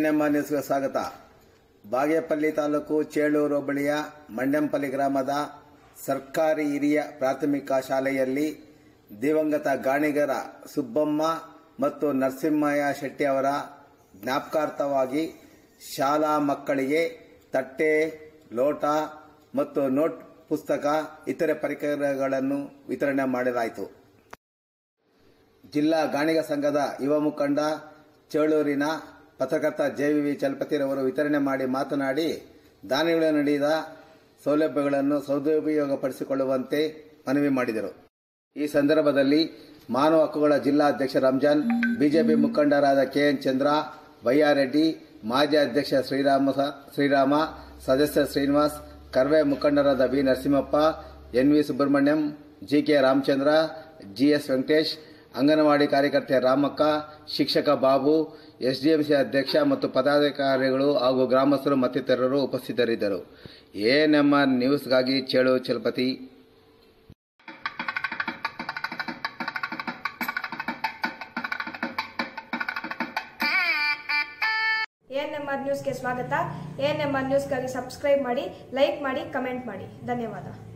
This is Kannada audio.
ಎಎನ್ಎಂಆರ್ ನ್ಯೂಸ್ಗೆ ಸ್ವಾಗತ ಬಾಗೇಪಲ್ಲಿ ತಾಲೂಕು ಚೇಳೂರು ಹೋಬಳಿಯ ಮಂಡ್ಯಂಪಲ್ಲಿ ಗ್ರಾಮದ ಸರ್ಕಾರಿ ಹಿರಿಯ ಪ್ರಾಥಮಿಕ ಶಾಲೆಯಲ್ಲಿ ದಿವಂಗತ ಗಾಣಿಗರ ಸುಬ್ಬಮ್ಮ ಮತ್ತು ನರಸಿಂಹಯ್ಯ ಶೆಟ್ಟಿ ಅವರ ಜ್ಞಾಪಕಾರ್ಥವಾಗಿ ಶಾಲಾ ಮಕ್ಕಳಿಗೆ ತಟ್ಟೆ ಲೋಟ ಮತ್ತು ನೋಟ್ ಪುಸ್ತಕ ಇತರೆ ಪರಿಕರಗಳನ್ನು ವಿತರಣೆ ಮಾಡಲಾಯಿತು ಜಿಲ್ಲಾ ಗಾಣಿಗ ಸಂಘದ ಯುವ ಮುಖಂಡ ಚೇಳೂರಿನ ಪತ್ರಕರ್ತ ಜೆವಿವಿ ಚಲಪತಿರವರು ವಿತರಣೆ ಮಾಡಿ ಮಾತನಾಡಿ ದಾನಿಗಳು ನೀಡಿದ ಸೌಲಭ್ಯಗಳನ್ನು ಸದುಪಯೋಗಪಡಿಸಿಕೊಳ್ಳುವಂತೆ ಮನವಿ ಮಾಡಿದರು ಈ ಸಂದರ್ಭದಲ್ಲಿ ಮಾನವ ಹಕ್ಕುಗಳ ಜಿಲ್ಲಾಧ್ಯಕ್ಷ ರಂಜಾನ್ ಬಿಜೆಪಿ ಮುಖಂಡರಾದ ಕೆಎನ್ ಚಂದ್ರ ವೈಯಾರೆಡ್ಡಿ ಮಾಜಿ ಅಧ್ಯಕ್ಷ ಶ್ರೀರಾಮ ಶ್ರೀರಾಮ ಸದಸ್ಯ ಶ್ರೀನಿವಾಸ್ ಕರ್ವೆ ಮುಖಂಡರಾದ B Narasimhappa NV Subrahmanyam GK Ramachandra GS Venkatesh anganwadi ಕಾರ್ಯಕರ್ತೆ ರಾಮಕ್ಕ ಶಿಕ್ಷಕ ಬಾಬು ಎಸ್ಡಿಎಂಸಿ ಅಧ್ಯಕ್ಷ ಮತ್ತು ಪದಾಧಿಕಾರಿಗಳು ಹಾಗೂ ಗ್ರಾಮಸ್ಥರು ಮತ್ತಿತರರು ಉಪಸ್ಥಿತರಿದ್ದರು ಎಎನ್ಎಂಆರ್ ನ್ಯೂಸ್ಗಾಗಿ ಚೇಳು ಚಲಪತಿ ಎಎನ್ಎಂಆರ್ ನ್ಯೂಸ್ಗೆ ಸ್ವಾಗತ ಎಎನ್ಎಂಆರ್ ನ್ಯೂಸ್ಗಾಗಿ ಸಬ್ಸ್ಕ್ರೈಬ್ ಮಾಡಿ ಲೈಕ್ ಮಾಡಿ ಕಮೆಂಟ್ ಮಾಡಿ ಧನ್ಯವಾದ